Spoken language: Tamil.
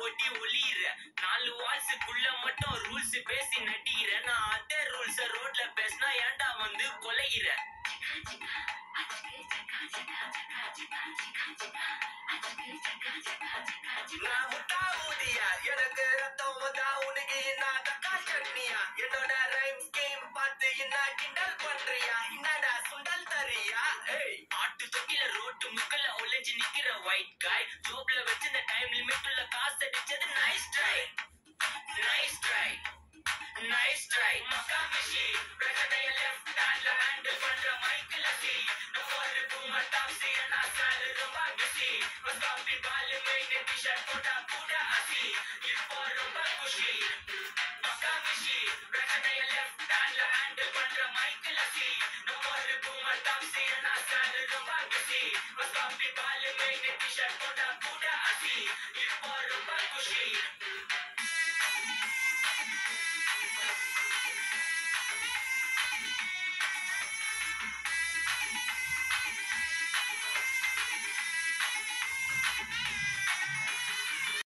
ஒட்டி ஒளியிற நாலு வால்ஸுக்குள்ள மட்டும் ரூல்ஸ் பேசி நடிக்கிற நான் அதே ரூல்ஸ ரோட்ல பேசினா ஏன்டா வந்து கொலைகிற நான் முட்டா ஊதியா எனக்கு ரத்தம் வந்தா உனக்கு நான் தக்கா சட்னியா என்னோட ரைம் ஸ்கீம் பார்த்து என்ன கிண்டல் பண்றியா என்னடா சுண்டல் தரியா ஏய் ஆட்டு தொட்டில ரோட்டு முக்கல்ல ஒளிஞ்சு நிக்கிற ஒயிட் காய் ஜோப்ல வச்சிருந்த டைம் லிமிட் உள்ள காசு அடிச்சது nice try nice try nice try மக்கா மிஷி பிரச்சனைய லெஃப்ட் ஹேண்ட்ல ஹேண்டில் பண்ற மைக்கில் சி நம்ம ஒரு பூமர் டாப்ஸி நான் சாரு ரொம்ப பிஸி ஸ்டாப் இட்